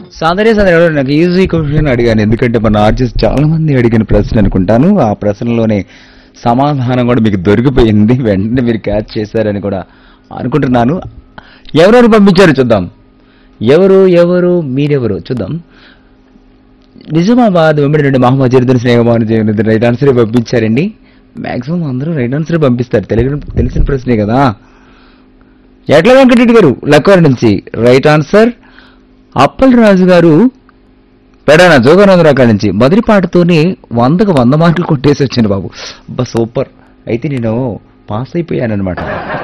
సౌందర్య సందర్భంలో నాకు easy question అడిగాను ఎందుకంటే మన ఆర్టిస్ట్ చాలా మంది అడిగిన ప్రశ్న అనుకుంటాను ఆ ప్రశ్నలోనే సమాధానం కూడా మీకు దొరికిపోయింది వెంటనే మీరు క్యాచ్ చేశారని కూడా అనుకుంటున్నాను ఎవరెవరు పంపించారు చూద్దాం ఎవరు ఎవరు మీరెవరు చూద్దాం నిజామాబాద్ వెంబడి నుండి మహమ్మద్ జరుదుని స్నేహమాను చేయనుంది రైట్ ఆన్సర్ పంపించారండి మాక్సిమం అందరూ రైట్ ఆన్సర్ పంపిస్తారు తెలుగు తెలిసిన ప్రశ్నే కదా ఎట్ల వెంకటరెడ్డి గారు లక్కవరం నుంచి రైట్ ఆన్సర్ అప్పల్ రాజు గారు పెడాన జోగానంద రకాల నుంచి మొదటి పాటతోనే వందకు వంద మార్కులు కొట్టేసి వచ్చింది బాబు అబ్బా సూపర్ అయితే నేను పాస్ అయిపోయానన్నమాట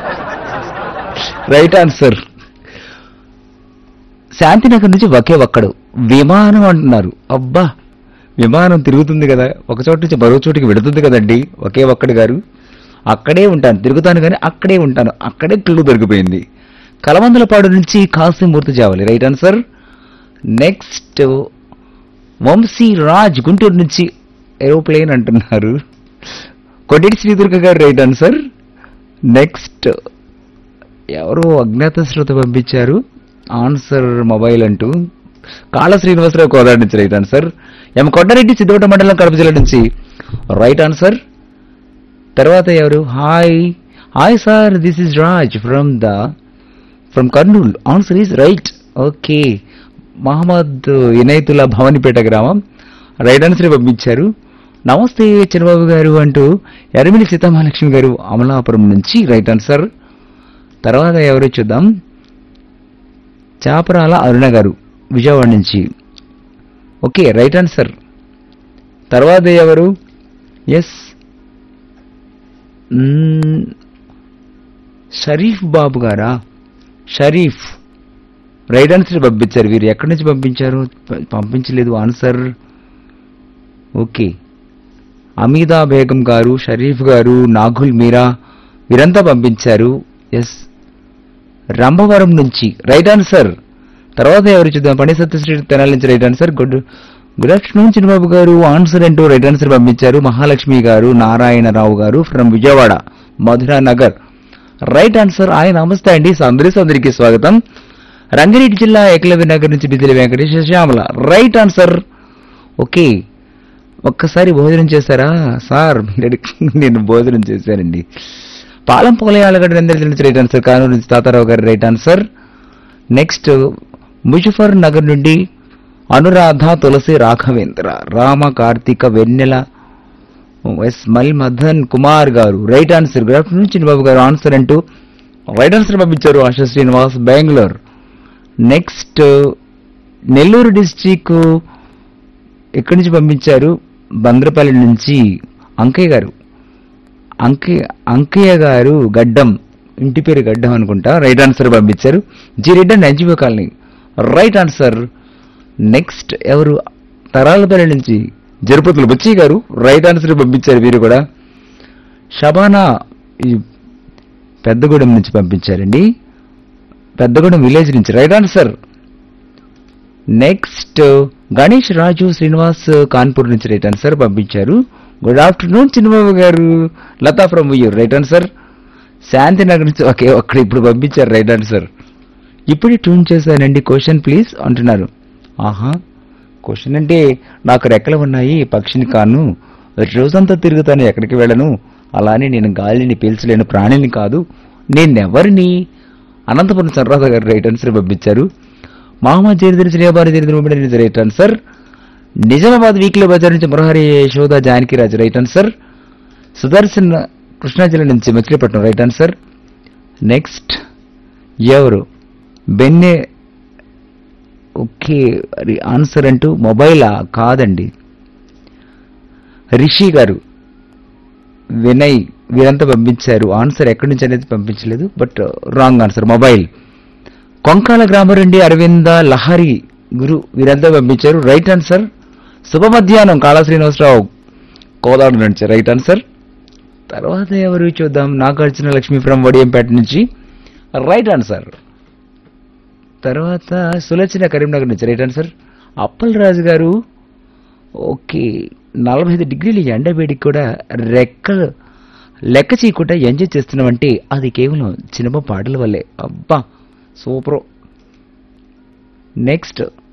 రైట్ ఆన్సర్ శాంతినగర్ నుంచి ఒకే ఒక్కడు విమానం అంటున్నారు అబ్బా విమానం తిరుగుతుంది కదా ఒక చోటు నుంచి మరో చోటుకి వెడుతుంది కదండి ఒకే ఒక్కడు గారు అక్కడే ఉంటాను తిరుగుతాను కానీ అక్కడే ఉంటాను అక్కడే క్లూ దొరికిపోయింది కలమందలపాడు నుంచి Kashimurthy Javali right answer next Vamshi Raj Guntur నుంచి ఏరోప్లేన్ అంటున్నారు కొడ్డేటి శ్రీదుర్గ గారు రైట్ ఆన్సర్ నెక్స్ట్ ఎవరో అజ్ఞాత శ్రోత పంపించారు ఆన్సర్ మొబైల్ అంటూ కాళ శ్రీనివాసరావు కోదాడు నుంచి right answer M Kondareddy Siddhavata మండలం కడప జిల్లా నుంచి రైట్ ఆన్సర్ తర్వాత ఎవరు hi hi sir this is Raj from the from Kurnool answer is right okay Mohammed Inayatullah Bhavanipeta గ్రామం రైట్ ఆన్సర్ పంపించారు నమస్తే చంద్రబాబు గారు అంటూ ఎర్రమిలి సీతామహాలక్ష్మి గారు అమలాపురం నుంచి రైట్ ఆన్సర్ తర్వాత ఎవరు చూద్దాం చాపరాల అరుణ గారు విజయవాడ నుంచి ఓకే రైట్ ఆన్సర్ తర్వాత ఎవరు ఎస్ షరీఫ్ బాబు గారా షరీఫ్ రైట్ ఆన్సర్ పంపించారు వీరు ఎక్కడి నుంచి పంపించారు ప- పంపించలేదు ఆన్సర్ ఓకే అమీదా బేగం గారు షరీఫ్ గారు నాగుల్ మీరా వీరంతా పంపించారు ఎస్ రంభవరం నుంచి రైట్ ఆన్సర్ తర్వాత ఎవరు చూద్దాం పని సత్యశ్రీ తెనాలి నుంచి right answer good good afternoon Chinnababu గారు ఆన్సర్ అంటూ రైట్ ఆన్సర్ పంపించారు మహాలక్ష్మి గారు నారాయణరావు గారు from Vijayawada Madhura Nagar right answer ఆయన నమస్తే అండి అందరి అందరికీ స్వాగతం రంగారెడ్డి జిల్లా ఏకలవ్య నగర్ నుంచి Bijili Venkateswara Shyamala right answer okay ఒక్కసారి భోజనం చేశారా సార్ మీరు అడిగి- నేను భోజనం చేశానండి పాలం పోలయాలగడ్డ రందరి నుంచి రైట్ ఆన్సర్ కానూరు నుంచి తాతారావు గారు right answer next Muzaffar Nagar నుండి అనురాధ తులసి రాఘవేంద్ర రామ కార్తీక వెన్నెల ఎస్ మల్ మదన్ కుమార్ గారు right answer good afternoon Chinnababu గారు ఆన్సర్ అంటూ రైట్ ఆన్సర్ పంపించారు ఆశా శ్రీనివాస్ బెంగళూరు నెక్స్ట్ నెల్లూరు డిస్టిక్ ఎక్కడి నుంచి పంపించారు బంద్రపల్లి నుంచి అంకయ్య గారు అంకయ్య అంకయ్య గారు గడ్డం ఇంటి పేరు గడ్డం అనుకుంటా రైట్ ఆన్సర్ పంపించారు G Reddy and NGO colony right answer next ఎవరు తరాలపల్లి నుంచి జరుపతులు బుచ్చి గారు రైట్ ఆన్సర్ పంపించారు వీరు కూడా షబానా ఈ పెద్దగూడెం నుంచి పంపించారండి పెద్దగూడెం విలేజ్ నుంచి right answer next Ganesh Raju Srinivas Kanpur నుంచి రైట్ ఆన్సర్ పంపించారు గుడ్ ఆఫ్టర్నూన్ చిన్నబాబు గారు Latha from Uyyur right answer Shantinagar నుంచి ఓకే ఒక్కడ ఇప్పుడు పంపించారు రైట్ ఆన్సర్ ఇప్పుడే ట్యూన్ చేశానండి క్వశ్చన్ ప్లీజ్ అంటున్నారు ఆహా క్వశ్చన్ అంటే నాకు రెక్కలు ఉన్నాయి పక్షిని కాను రోజంతా తిరుగుతాను ఎక్కడికి వెళ్ళను అలానే నేను గాలిని పీల్చలేను ప్రాణిని కాదు నేనెవరిని అనంతపురం సర్రాధ గారు రైట్ ఆన్సర్ పంపించారు మహమ్మద్ జరిదిరి శ్రీబారి జరిదిరి right answer Nizamabad weekly bazaar నుంచి మురహరి యశోద జానకిరాజు రైట్ ఆన్సర్ సుదర్శన్ కృష్ణా జిల్లా నుంచి మచిలీపట్నం రైట్ ఆన్సర్ నెక్స్ట్ ఎవరు బెన్నె ఓకే అది ఆన్సర్ అంటూ మొబైలా కాదండి రిషి గారు వినయ్ వీరంతా పంపించారు ఆన్సర్ ఎక్కడి నుంచి అనేది పంపించలేదు but wrong answer mobile Konkala గ్రామం నుండి అరవింద లహరి గురు వీరంతా పంపించారు రైట్ ఆన్సర్ శుభ మధ్యాహ్నం కాళా శ్రీనివాసరావు కోదాడు నుంచి రైట్ ఆన్సర్ తర్వాత ఎవరు చూద్దాం నాగార్జున లక్ష్మి ఫ్రమ్ వడియంపేట నుంచి రైట్ ఆన్సర్ తర్వాత సులోచన కరీంనగర్ నుంచి రైట్ ఆన్సర్ అప్పల్ రాజు గారు ఓకే నలభై ఐదు డిగ్రీల ఎండవేడికి కూడా రెక్కలు లెక్క చేయకుండా ఎంజాయ్ చేస్తున్నామంటే అది కేవలం సినిమా పాటల వల్లే అబ్బా సూపర్ నెక్స్ట్